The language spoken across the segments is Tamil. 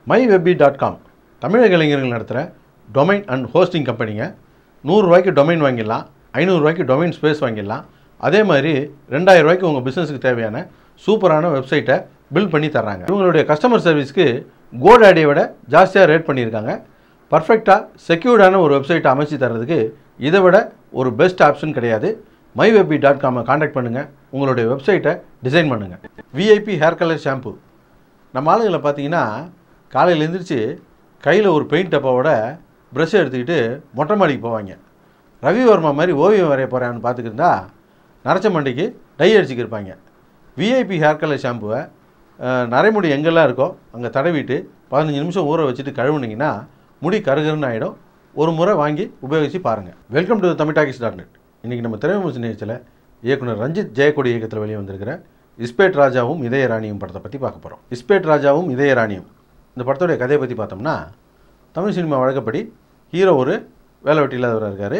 மை வெப்பி டாட் காம் தமிழக இளைஞர்கள் நடத்துகிற டொமைன் அண்ட் ஹோஸ்டிங் கம்பெனிங்க நூறுரூவாய்க்கு டொமைன் வாங்கிடலாம் ஐநூறுரூவாய்க்கு டொமைன் ஸ்பேஸ் வாங்கிடலாம் அதே மாதிரி ரெண்டாயிரம் ரூபாய்க்கு உங்கள் பிஸ்னஸுக்கு தேவையான சூப்பரான வெப்சைட்டை பில்ட் பண்ணி தர்றாங்க இவங்களுடைய கஸ்டமர் சர்வீஸ்க்கு கோடாடியை விட ஜாஸ்தியாக ரேட் பண்ணியிருக்காங்க பர்ஃபெக்டாக செக்யூர்டான ஒரு வெப்சைட்டை அமைச்சு தர்றதுக்கு இதை விட ஒரு பெஸ்ட் ஆப்ஷன் கிடையாது மை வெப்பி டாட் காமை காண்டாக்ட் பண்ணுங்கள் உங்களுடைய வெப்சைட்டை டிசைன் பண்ணுங்கள் விஐபி ஹேர் கலர் ஷாம்பு நம்ம ஆளுங்களை பார்த்தீங்கன்னா காலையில் எழுந்திரிச்சு கையில் ஒரு பெயிண்ட் டப்பாவோட ப்ரஷ் எடுத்துக்கிட்டு மொட்டை மாடிக்கு போவாங்க ரவிவர்மா மாதிரி ஓவியம் வரைய போகிறான்னு பார்த்துக்கிருந்தா நரைச்ச மண்டைக்கு டை அடிச்சுக்கிருப்பாங்க விஐபி ஹேர் கலர் ஷாம்புவை அஹ், நரைமுடி எங்கெல்லாம் இருக்கோ அங்கே தடவிட்டு பதினஞ்சு நிமிஷம் ஊற வச்சுட்டு கழுவுனீங்கன்னா முடி கருகருன்னு ஆகிடும் ஒரு முறை வாங்கி உபயோகித்து பாருங்கள் welcome to Tamil talkies dot net இன்றைக்கி நம்ம திரைவிமர்சன நிகழ்ச்சியில் இயக்குனர் ரஞ்சித் ஜெயக்கொடி இயக்கத்தில் வெளியே வந்திருக்கிற இஸ்பேட் ராஜாவும் இதய ராணியும் படத்தை பற்றி பார்க்க போகிறோம் இஸ்பேட் ராஜாவும் இதய ராணியும் இந்த படத்துடைய கதையை பற்றி பார்த்தோம்னா தமிழ் சினிமா வழக்கப்படி ஹீரோ ஒரு வேலை வெட்டி இல்லாதவராக இருக்கார்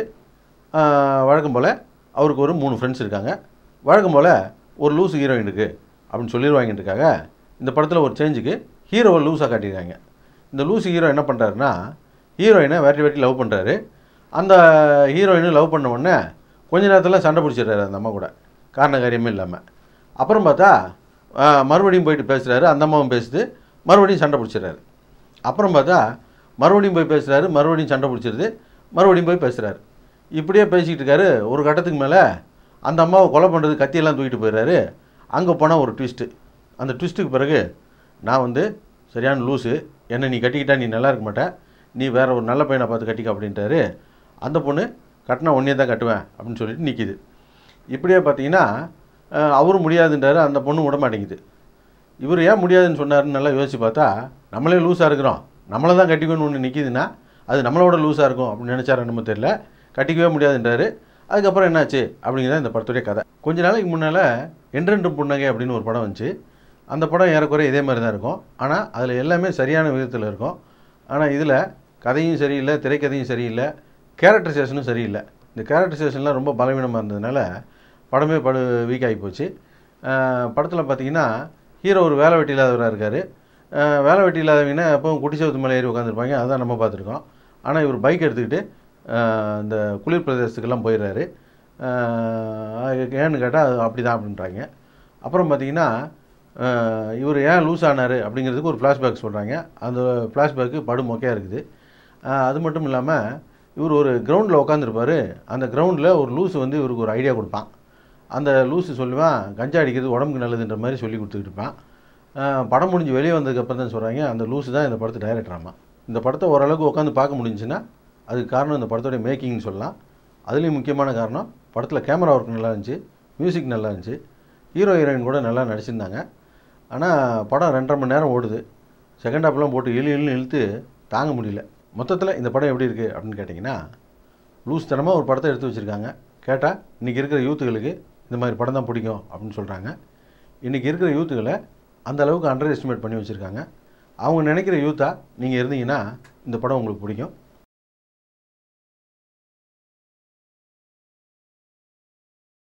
வழக்கம் போல் அவருக்கு ஒரு மூணு ஃப்ரெண்ட்ஸ் இருக்காங்க வழக்கம் போல் ஒரு லூஸ் ஹீரோயின் இருக்குது அப்படின்னு சொல்லிடுவாங்கன்றக்காக இந்த படத்தில் ஒரு சேஞ்சுக்கு ஹீரோவை லூஸாக காட்டியிருக்காங்க இந்த லூஸ் ஹீரோ என்ன பண்ணுறாருன்னா ஹீரோயினை வேட்டி வேட்டி லவ் பண்ணுறாரு அந்த ஹீரோயினை லவ் பண்ண உடனே கொஞ்ச நேரத்தில் சண்டை பிடிச்சிடுறாரு அந்த அம்மா கூட காரண காரியமே இல்லாமல் அப்புறம் பார்த்தா ஆ, மறுபடியும் போயிட்டு பேசுகிறாரு அந்த அம்மாவும் பேசுது மறுபடியும் சண்டை பிடிச்சிடுறாரு அப்புறம் பார்த்தா மறுபடியும் போய் பேசுகிறாரு மறுபடியும் சண்டை பிடிச்சிருது மறுபடியும் போய் பேசுகிறாரு இப்படியே பேசிக்கிட்டு இருக்காரு ஒரு கட்டத்துக்கு மேலே அந்த அம்மாவை கொலை பண்ணுறது கத்தியெல்லாம் தூக்கிட்டு போயிடுறாரு அங்கே போனால் ஒரு ட்விஸ்ட்டு அந்த ட்விஸ்ட்டுக்கு பிறகு நான் வந்து சரியான லூஸு என்னை நீ கட்டிக்கிட்டா நீ நல்லா இருக்க மாட்ட நீ வேற ஒரு நல்ல பையனை பார்த்து கட்டிக்க அப்படின்ட்டாரு அந்த பொண்ணு கட்டினா ஒன்றே தான் கட்டுவேன் அப்படின்னு சொல்லிட்டு நிற்கிது இப்படியே பார்த்தீங்கன்னா அஹ், அவரும் முடியாதுன்றாரு அந்த பொண்ணு விட மாட்டேங்குது இவர் ஏன் முடியாதுன்னு சொன்னாருன்னு நல்லா யோசிச்சு பார்த்தா நம்மளே லூஸாக இருக்கிறோம் நம்மளை தான் கட்டிக்கணும்னு ஒன்று நிற்கிதுன்னா அது நம்மளோட லூஸாக இருக்கும் அப்படின்னு நினச்சாரு என்னமோ தெரியல கட்டிக்கவே முடியாதுன்றாரு அதுக்கப்புறம் என்னாச்சு அப்படிங்கிறத இந்த படத்துடைய கதை கொஞ்ச நாளைக்கு முன்னால் என்றென்று புன்னகை அப்படின்னு ஒரு படம் வந்துச்சு அந்த படம் ஏறக்குறைய இதே மாதிரி தான் இருக்கும் ஆனால் அதில் எல்லாமே சரியான விதத்தில் இருக்கும் ஆனால் இதில் கதையும் சரியில்லை திரைக்கதையும் சரியில்லை கேரக்டரைசேஷனும் சரியில்லை இந்த கேரக்டரைசேஷன்லாம் ரொம்ப பலவீனமாக இருந்ததுனால படமே படு வீக் ஆகி போச்சு படத்தில் பார்த்தீங்கன்னா ஹீரோ ஒரு வேலை வெட்டி இல்லாதவராக இருக்கார் வேலை வெட்டி இல்லாதவங்கன்னா எப்பவும் குட்டி சவுத்து மேலே ஏறி உட்காந்துருப்பாங்க அதான் நம்ம பார்த்துருக்கோம் ஆனால் இவர் பைக் எடுத்துக்கிட்டு ஆஹ், இந்த குளிர் பிரதேசத்துக்கெல்லாம் போயிடுறாரு ஆஹ், ஏன்னு கேட்டால் அது அப்படி தான் அப்படின்றாங்க அப்புறம் பார்த்தீங்கன்னா இவர் ஏன் லூஸ் ஆனார் அப்படிங்கிறதுக்கு ஒரு ஃப்ளாஷ்பேக் சொல்கிறாங்க அந்த ஃப்ளாஷ்பேக்கு படு மொக்கையாக இருக்குது ஆஹ், அது மட்டும் இல்லாமல் இவர் ஒரு கிரவுண்டில் உட்காந்துருப்பார் அந்த கிரவுண்டில் ஒரு லூஸ் வந்து இவருக்கு ஒரு ஐடியா கொடுப்பான் அந்த லூஸு சொல்லுவான் கஞ்சா அடிக்கிறது உடம்புக்கு நல்லதுன்ற மாதிரி சொல்லி கொடுத்துக்கிட்டு இருப்பான் ஆஹ், படம் முடிஞ்சு வெளியே வந்ததுக்கப்புறம் தான் சொல்கிறாங்க அந்த லூஸு தான் இந்த படத்தை டைரக்டராமா இந்த படத்தை ஓரளவுக்கு உட்காந்து பார்க்க முடிஞ்சுன்னா அதுக்கு காரணம் இந்த படத்தோடைய மேக்கிங்னு சொல்லலாம் அதுலேயும் முக்கியமான காரணம் படத்தில் கேமரா ஒர்க் நல்லா இருந்துச்சு மியூசிக் நல்லா இருந்துச்சு ஹீரோ ஹீரோயின் கூட நல்லா நடிச்சிருந்தாங்க ஆனால் படம் ரெண்டரை மணி நேரம் ஓடுது செகண்ட் ஹாப்லாம் போட்டு இழு இழுன்னு இழுத்து தாங்க முடியல மொத்தத்தில் இந்த படம் எப்படி இருக்குது அப்படின்னு கேட்டிங்கன்னா லூஸ் தனமாக ஒரு படத்தை எடுத்து வச்சுருக்காங்க கேட்டால் இன்றைக்கி இருக்கிற யூத்துகளுக்கு இந்த மாதிரி படம் தான் பிடிக்கும் அப்படின்னு சொல்கிறாங்க இன்றைக்கி இருக்கிற யூத்துகளை அந்த அளவுக்கு அண்டர் எஸ்டிமேட் பண்ணி வச்சுருக்காங்க அவங்க நினைக்கிற யூத்தாக நீங்கள் இருந்தீங்கன்னா இந்த படம் உங்களுக்கு பிடிக்கும்